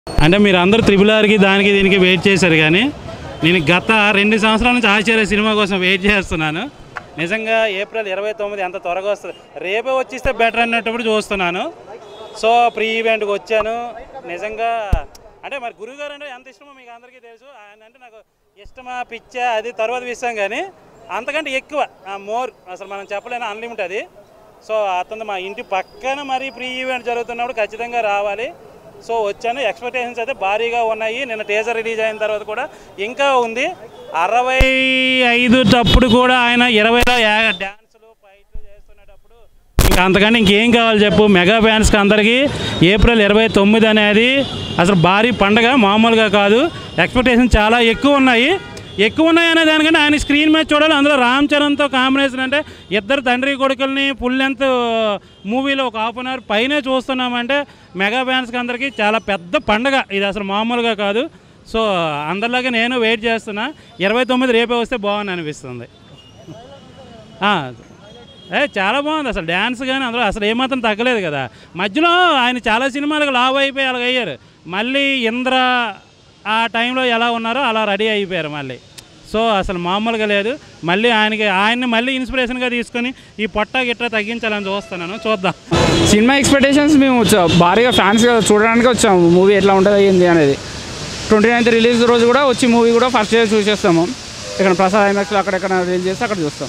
అంటే మీరు అందరూ త్రిబుల్ ఆర్కి దానికి దీనికి వెయిట్ చేశారు కానీ నేను గత రెండు సంవత్సరాల నుంచి ఆశ్చర్య సినిమా కోసం వెయిట్ చేస్తున్నాను నిజంగా ఏప్రిల్ ఇరవై తొమ్మిది ఎంత త్వరగా వస్తుంది రేపే వచ్చిస్తే బెటర్ అన్నప్పుడు చూస్తున్నాను సో ప్రీ ఈవెంట్కి వచ్చాను నిజంగా అంటే మరి గురుగారు అంటే ఎంత ఇష్టమో మీకు అందరికీ తెలుసు ఆయన అంటే నాకు ఇష్టమా పిచ్చా అది తర్వాత విషయం కానీ అంతకంటే ఎక్కువ మోర్ అసలు మనం చెప్పలేని అన్లిమిట్ అది సో అతను మా ఇంటి పక్కన మరి ప్రీ ఈవెంట్ జరుగుతున్నప్పుడు ఖచ్చితంగా రావాలి సో వచ్చాను ఎక్స్పెక్టేషన్స్ అయితే భారీగా ఉన్నాయి నిన్న టేజర్ రిలీజ్ అయిన తర్వాత కూడా ఇంకా ఉంది అరవై ఐదు టప్పుడు కూడా ఆయన ఇరవైలో యా- డ్యాన్సులు ఫైట్లు చేస్తున్నప్పుడు ఇంకా అంతకంటే ఇంకేం కావాలి చెప్పు మెగా ఫ్యాన్స్కి అందరికీ ఏప్రిల్ ఇరవై తొమ్మిది అనేది అసలు భారీ పండగ మామూలుగా కాదు ఎక్స్పెక్టేషన్ చాలా ఎక్కువ ఉన్నాయి ఎక్కువ ఉన్నాయి అనే దానికంటే ఆయన స్క్రీన్ మీద చూడాలి అందులో రామ్ చరణ్తో కాంబినేషన్ అంటే ఇద్దరు తండ్రి కొడుకుల్ని ఫుల్ లెంత్ మూవీలో ఒక హాఫ్ అన్ అవర్ పైనే చూస్తున్నామంటే మెగా ఫ్యాన్స్కి అందరికీ చాలా పెద్ద పండగ ఇది అసలు మామూలుగా కాదు సో అందరిలాగా నేను వెయిట్ చేస్తున్నా ఇరవై తొమ్మిది రేపే వస్తే బాగుంది అనిపిస్తుంది ఆ, ఏ చాలా బాగుంది అసలు డ్యాన్స్ కానీ అందులో అసలు ఏమాత్రం తగ్గలేదు కదా మధ్యలో ఆయన చాలా సినిమాలకు లావ్ అయిపోయి అలాగ అయ్యారు మళ్ళీ ఇంద్ర ఆ టైంలో ఎలా ఉన్నారో అలా రెడీ అయిపోయారు మళ్ళీ సో అసలు మామూలుగా లేదు మళ్ళీ ఆయనకి ఆయన్ని మళ్ళీ ఇన్స్పిరేషన్గా తీసుకొని ఈ పొట్ట గిట్ట తగ్గించాలని చూస్తున్నాను చూద్దాం సినిమా ఎక్స్పెక్టేషన్స్ మేము వచ్చా- భారీగా ఫ్యాన్స్ చూడడానికి వచ్చాము మూవీ ఎట్లా ఉంటుంది ఏంది అనేది ట్వంటీ నైన్త్ రిలీజ్ రోజు కూడా వచ్చి మూవీ కూడా ఫస్ట్ డే చూసేస్తాము ఇక్కడ ప్రసాద్ ఐమాక్స్లో అక్కడెక్కడ రిలీజ్ చేస్తే అక్కడ చూస్తాం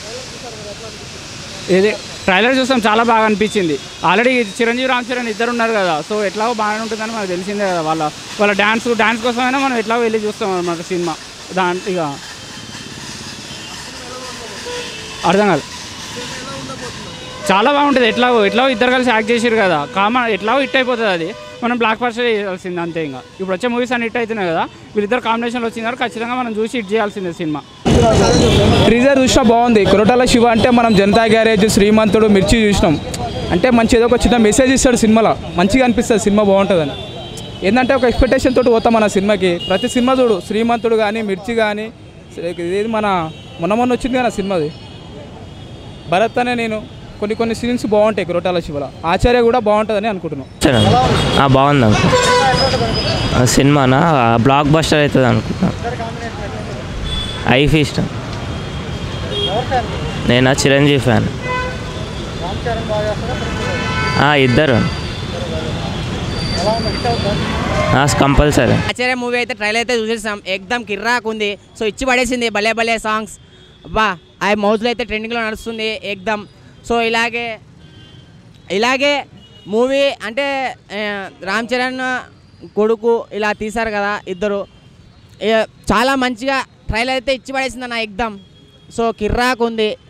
ఇది ట్రైలర్ చూస్తాం చాలా బాగా అనిపించింది ఆల్రెడీ చిరంజీవి రామ్ చరణ్ ఇద్దరు ఉన్నారు కదా సో ఎట్లాగో బాగానే ఉంటుందని మనకు తెలిసిందే కదా వాళ్ళ వాళ్ళ డ్యాన్స్ డ్యాన్స్ కోసమైనా మనం ఎట్లా వెళ్ళి చూస్తాం అన్నమాట సినిమా దాని ఇక అర్థం కాదు చాలా బాగుంటుంది ఎట్లా ఎట్లా ఇద్దరు కలిసి యాక్ట్ చేసారు కదా కామన్ ఎట్లా హిట్ అయిపోతుంది అది మనం బ్లాక్ బస్టర్ చేయాల్సింది అంతే ఇంకా ఇప్పుడు వచ్చే మూవీస్ అన్ని హిట్ అవుతున్నాయి కదా వీళ్ళిద్దరు కాంబినేషన్లో వచ్చినారు ఖచ్చితంగా మనం చూసి హిట్ చేయాల్సిందే సినిమా ట్రీజర్ చూసినా బాగుంది కొరటాల శివ అంటే మనం జనతా గ్యారేజ్ శ్రీమంతుడు మిర్చి చూసినాం అంటే మంచి ఏదో ఒక చిన్న మెసేజ్ ఇస్తాడు సినిమాలో మంచిగా అనిపిస్తుంది సినిమా బాగుంటుందని ఏంటంటే ఒక ఎక్స్పెక్టేషన్ తోటి పోతాం మన సినిమాకి ప్రతి సినిమా చూడు శ్రీమంతుడు కానీ మిర్చి కానీ ఇది మన మొన్న మొన్న వచ్చింది కదా సినిమాది భరత్ అనే నేను కొన్ని కొన్ని సీన్స్ బాగుంటాయి కొరటాల శివలో ఆచార్య కూడా బాగుంటుందని అనుకుంటున్నాం ఆ, బాగుంది అంకుల్ ఆ, సినిమానా ఆ, బ్లాక్ బస్టర్ అవుతుంది అనుకుంటా ఐ ఫీస్ట్ నేనా చిరంజీవి ఫ్యాన్ ఆ, ఇద్దరు కంపల్సరీ ఆచార్య మూవీ అయితే ట్రైలర్ అయితే చూసేసాం ఎక్దమ్ కిర్రాక్ ఉంది సో ఇచ్చి పడేసింది భలే భలే సాంగ్స్ అబ్బా ఆ మౌజ్లో అయితే ట్రెండింగ్లో నడుస్తుంది ఎక్దమ్ సో ఇలాగే ఇలాగే మూవీ అంటే ఆ, రామ్ చరణ్ కొడుకు ఇలా తీశారు కదా ఇద్దరు ఏ, చాలా మంచిగా ట్రైలర్ అయితే ఇచ్చి పడేసింది అన్న ఎక్దమ్ సో కిర్రాక్ ఉంది